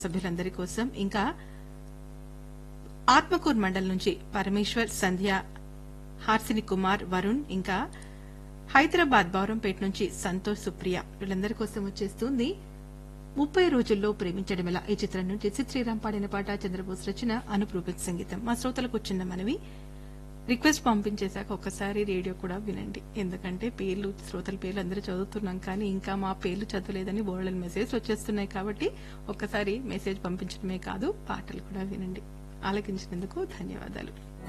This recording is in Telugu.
సభ్యులందరి కోసం ఇంకా ఆత్మకూర్ మండల్ నుంచి పరమేశ్వర్ సంధ్య హార్సిని కుమార్ వరుణ్ ఇంకా హైదరాబాద్ బౌరంపేట నుంచి సంతోష్ సుప్రియ వీళ్ళందరి కోసం వచ్చేస్తుంది ముప్పై రోజుల్లో ప్రేమించడం ఎలా ఈ చిత్రం నుంచి సిద్ శ్రీరామ్ పాడిన పాట చంద్రబోస్ రచన అనుప్ రూపెత్ సంగీతం మా శ్రోతలకు చిన్న మనవి రిక్వెస్ట్ పంపించేశాక ఒకసారి రేడియో కూడా వినండి ఎందుకంటే పేర్లు శ్రోతల పేర్లు అందరూ చదువుతున్నాం కానీ ఇంకా మా పేర్లు చదవలేదని బోర్డన్ మెసేజ్ వచ్చేస్తున్నాయి కాబట్టి ఒక్కసారి మెసేజ్ పంపించడమే కాదు పాటలు కూడా వినండి ఆలకించినందుకు ధన్యవాదాలు